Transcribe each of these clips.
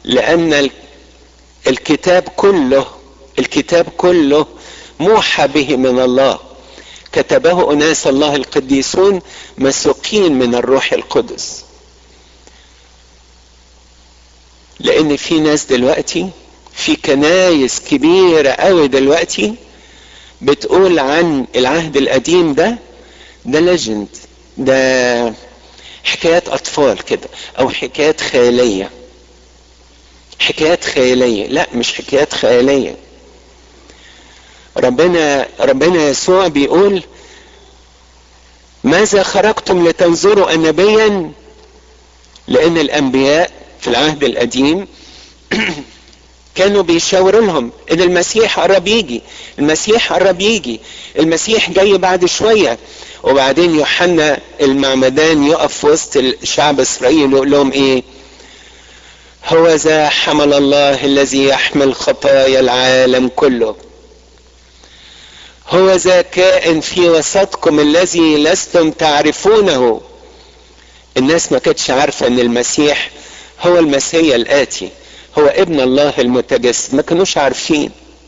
لان الكتاب كله الكتاب كله موحى به من الله كتبه اناس الله القديسون مسوقين من الروح القدس لان في ناس دلوقتي في كنايس كبيرة قوي دلوقتي بتقول عن العهد القديم ده ده ليجند ده حكايات اطفال كده او حكايات خيالية حكايات خيالية لا مش حكايات خيالية ربنا ربنا يسوع بيقول ماذا خرجتم لتنظروا نبيا لان الانبياء في العهد القديم كانوا بيشاوروا لهم ان المسيح قرب يجي المسيح قرب يجي المسيح جاي بعد شويه وبعدين يوحنا المعمدان يقف في وسط الشعب اسرائيل ويقول لهم ايه هو ذا حمل الله الذي يحمل خطايا العالم كله هو ذا كائن في وسطكم الذي لستم تعرفونه الناس ما كانتش عارفه ان المسيح هو المسيا الاتي هو ابن الله المتجسد ما كانوش عارفين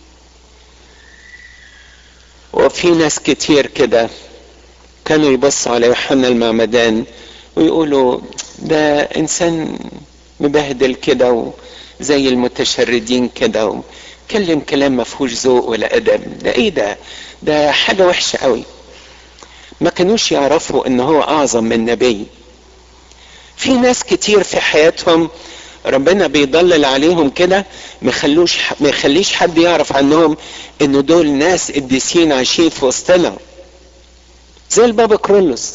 وفي ناس كتير كده كانوا يبصوا على يوحنا المعمدان ويقولوا ده انسان مبهدل كده زي المتشردين كده وكلم كلام ما فيهوش ذوق ولا ادب ده ايه ده ده حاجه وحشه قوي ما كانوش يعرفوا ان هو اعظم من نبي في ناس كتير في حياتهم ربنا بيضلل عليهم كده ما يخلوش ما يخليش حد يعرف عنهم ان دول ناس قديسين عايشين في وسطنا زي البابا كرولوس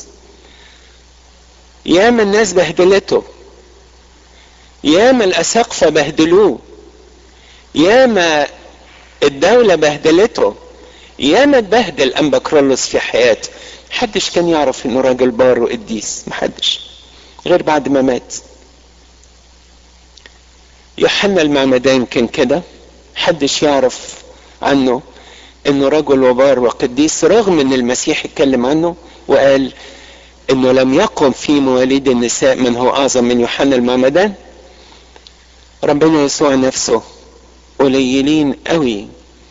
ياما الناس بهدلته ياما الاساقفه بهدلوه ياما الدولة بهدلته ياما اتبهدل انبا كرولوس في حياته محدش كان يعرف انه راجل بار وقديس محدش غير بعد ما مات يوحنا المعمدان كان كده محدش يعرف عنه انه رجل وبار وقديس رغم ان المسيح اتكلم عنه وقال انه لم يقم في مواليد النساء من هو اعظم من يوحنا المعمدان ربنا يسوع نفسه قليلين قوي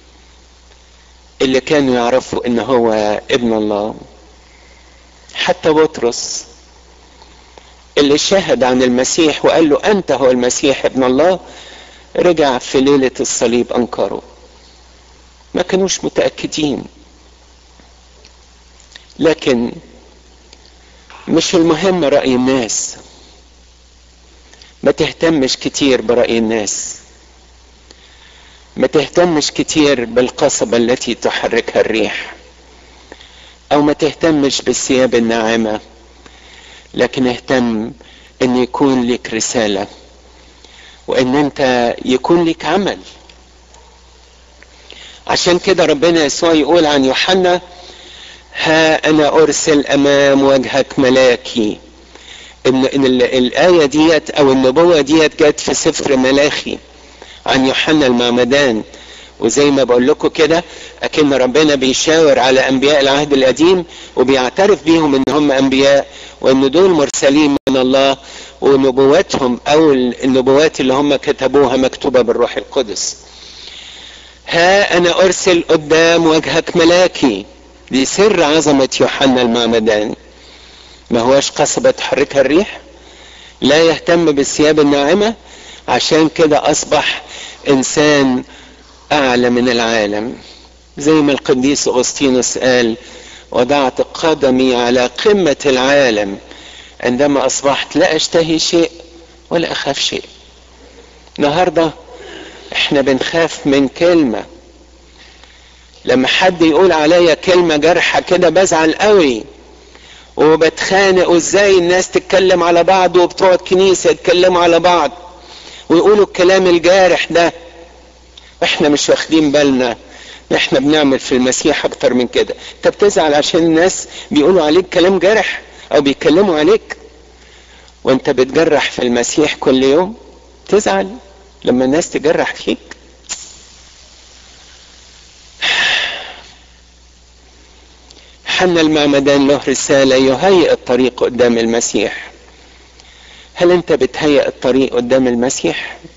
اللي كانوا يعرفوا ان هو ابن الله حتى بطرس اللي شهد عن المسيح وقال له انت هو المسيح ابن الله رجع في ليلة الصليب انكره ما كانوش متأكدين لكن مش المهم رأي الناس ما تهتمش كتير برأي الناس ما تهتمش كتير بالقصبة التي تحركها الريح او ما تهتمش بالثياب الناعمة لكن اهتم ان يكون لك رسالة وان انت يكون لك عمل عشان كده ربنا يسوع يقول عن يوحنا ها انا ارسل امام وجهك ملاكي ان, إن الايه ديت او النبوه ديت جت في سفر ملاخي عن يوحنا المعمدان وزي ما بقول لكم كده اكن ربنا بيشاور على انبياء العهد القديم وبيعترف بيهم ان هم انبياء وان دول مرسلين من الله ونبواتهم او النبوات اللي هم كتبوها مكتوبه بالروح القدس ها انا ارسل قدام وجهك ملاكي دي سر عظمه يوحنا المعمدان ما هواش قصبة تحركها الريح لا يهتم بالثياب الناعمة عشان كده أصبح إنسان أعلى من العالم زي ما القديس أغسطينوس قال وضعت قدمي على قمة العالم عندما أصبحت لا أشتهي شيء ولا أخاف شيء النهاردة احنا بنخاف من كلمة لما حد يقول عليا كلمة جرحة كده بزعل قوي وبتخانق وازاي الناس تتكلم على بعض وبتوع الكنيسة يتكلموا على بعض ويقولوا الكلام الجارح ده احنا مش واخدين بالنا احنا بنعمل في المسيح اكتر من كده انت بتزعل عشان الناس بيقولوا عليك كلام جارح او بيتكلموا عليك وانت بتجرح في المسيح كل يوم تزعل لما الناس تجرح فيك حنا المعمدان له رسالة يهيئ الطريق قدام المسيح هل انت بتهيئ الطريق قدام المسيح